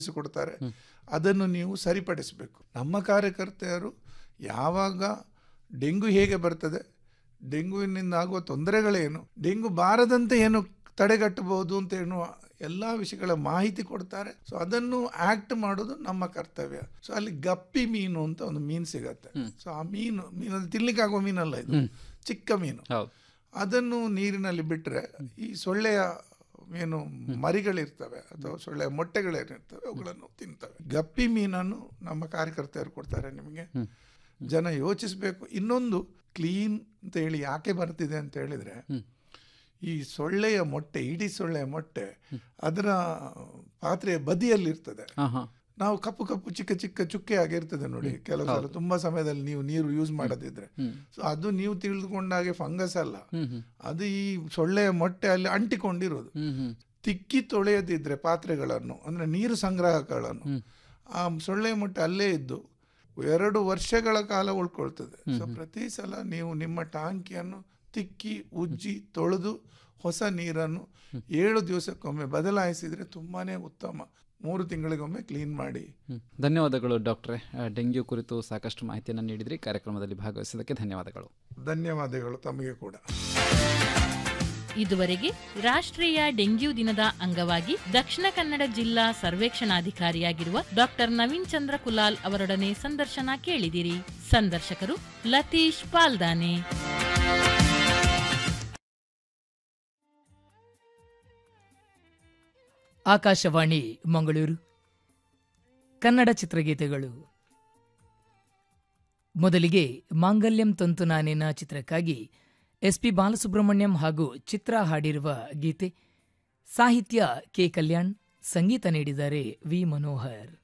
ಕೊಡ್ತಾರೆ ಅದನ್ನು ನೀವು ಸರಿಪಡಿಸಬೇಕು ನಮ್ಮ ಕಾರ್ಯಕರ್ತೆಯರು ಯಾವಾಗ ಡೆಂಗು ಹೇಗೆ ಬರ್ತದೆ ಡೆಂಗುವಿನಿಂದ ಆಗುವ ತೊಂದರೆಗಳೇನು ಡೆಂಗು ಬಾರದಂತೆ ಏನು ತಡೆಗಟ್ಟಬಹುದು ಅಂತ ಎನ್ನುವ ಎಲ್ಲ ವಿಷಯಗಳ ಮಾಹಿತಿ ಕೊಡ್ತಾರೆ ಸೊ ಅದನ್ನು ಆಕ್ಟ್ ಮಾಡೋದು ನಮ್ಮ ಕರ್ತವ್ಯ ಸೊ ಅಲ್ಲಿ ಗಪ್ಪಿ ಮೀನು ಅಂತ ಒಂದು ಮೀನು ಸಿಗತ್ತೆ ಸೊ ಆ ಮೀನು ಮೀನು ಅದು ತಿನ್ಲಿಕ್ಕೆ ಆಗುವ ಮೀನಲ್ಲ ಇದು ಚಿಕ್ಕ ಮೀನು ಹೌದು ಅದನ್ನು ನೀರಿನಲ್ಲಿ ಬಿಟ್ಟರೆ ಈ ಸೊಳ್ಳೆಯ ಏನು ಮರಿಗಳಿರ್ತವೆ ಅಥವಾ ಸೊಳ್ಳೆಯ ಮೊಟ್ಟೆಗಳೇನಿರ್ತವೆ ಅವುಗಳನ್ನು ತಿಂತವೆ ಗಪ್ಪಿ ಮೀನನ್ನು ನಮ್ಮ ಕಾರ್ಯಕರ್ತೆಯರು ಕೊಡ್ತಾರೆ ನಿಮಗೆ ಜನ ಯೋಚಿಸಬೇಕು ಇನ್ನೊಂದು ಕ್ಲೀನ್ ಅಂತ ಹೇಳಿ ಯಾಕೆ ಬರ್ತಿದೆ ಅಂತ ಹೇಳಿದ್ರೆ ಈ ಸೊಳ್ಳೆಯ ಮೊಟ್ಟೆ ಇಡೀ ಸೊಳ್ಳೆಯ ಮೊಟ್ಟೆ ಅದರ ಪಾತ್ರೆಯ ಬದಿಯಲ್ಲಿರ್ತದೆ ಹಾ ಹಾ ನಾವು ಕಪ್ಪು ಕಪ್ಪು ಚಿಕ್ಕ ಚಿಕ್ಕ ಚುಕ್ಕೆ ಆಗಿರ್ತದೆ ನೋಡಿ ಕೆಲವು ಸಲ ತುಂಬಾ ಸಮಯದಲ್ಲಿ ನೀವು ನೀರು ಯೂಸ್ ಮಾಡದಿದ್ರೆ ಸೊ ಅದು ನೀವು ತಿಳಿದುಕೊಂಡಾಗೆ ಫಂಗಸ್ ಅಲ್ಲ ಅದು ಈ ಸೊಳ್ಳೆಯ ಮೊಟ್ಟೆ ಅಲ್ಲಿ ಅಂಟಿಕೊಂಡಿರೋದು ಹ್ಮ್ ಹ್ಮ್ ತಿಕ್ಕಿ ತೊಳೆಯದಿದ್ರೆ ಪಾತ್ರೆಗಳನ್ನು ಅಂದ್ರೆ ನೀರು ಸಂಗ್ರಾಹಕಗಳನ್ನು ಆ ಸೊಳ್ಳೆ ಮೊಟ್ಟೆ ಅಲ್ಲೇ ಇದ್ದು ಎರಡು ವರ್ಷಗಳ ಕಾಲ ಉಳ್ಕೊಳ್ತದೆ ಸೊ ಪ್ರತಿ ಸಲ ನೀವು ನಿಮ್ಮ ಟಾಂಕಿಯನ್ನು ತಿಕ್ಕಿ ಉಜ್ಜಿ ತೊಳೆದು ಹೊಸ ನೀರನ್ನು ಏಳು ದಿವಸಕ್ಕೊಮ್ಮೆ ಬದಲಾಯಿಸಿದ್ರೆ ತುಂಬಾನೇ ಉತ್ತಮ ಮೂರು ತಿಂಗಳಿಗೊಮ್ಮೆ ಕ್ಲೀನ್ ಮಾಡಿ ಹ್ಮ್. ಧನ್ಯವಾದಗಳು ಡಾಕ್ಟ್ರೆ ಆ, ಡೆಂಗ್ಯೂ ಕುರಿತು ಸಾಕಷ್ಟು ಮಾಹಿತಿಯನ್ನು ನೀಡಿದ್ರಿ ಕಾರ್ಯಕ್ರಮದಲ್ಲಿ ಭಾಗವಹಿಸಿದ್ದಕ್ಕೆ ಧನ್ಯವಾದಗಳು ಧನ್ಯವಾದಗಳು ತಮಗೆ ಕೂಡ ಇದುವರೆಗೆ ರಾಷ್ಟ್ರೀಯ ಡೆಂಗ್ಯೂ ದಿನದ ಅಂಗವಾಗಿ ದಕ್ಷಿಣ ಕನ್ನಡ ಜಿಲ್ಲಾ ಸರ್ವೇಕ್ಷಣಾಧಿಕಾರಿಯಾಗಿರುವ ಡಾಕ್ಟರ್ ನವೀನ್ ಚಂದ್ರ ಕುಲಾಲ್ ಅವರೊಡನೆ ಸಂದರ್ಶನ ಕೇಳಿದಿರಿ ಸಂದರ್ಶಕರು ಲತೀಶ್ ಪಾಲ್ದಾನೆ ಆಕಾಶವಾಣಿ ಮಂಗಳೂರು ಕನ್ನಡ ಚಿತ್ರಗೀತೆಗಳು ಮೊದಲಿಗೆ ಮಾಂಗಲ್ಯಂ ತಂತು ನಾನೇನ ಚಿತ್ರಕ್ಕಾಗಿ ಎಸ್ ಪಿ ಬಾಲಸುಬ್ರಹ್ಮಣ್ಯಂ ಹಾಗೂ ಚಿತ್ರ ಹಾಡಿರುವ ಗೀತೆ ಸಾಹಿತ್ಯ ಕೆ ಕಲ್ಯಾಣ್ ಸಂಗೀತ ನೀಡಿದ್ದಾರೆ ವಿ ಮನೋಹರ್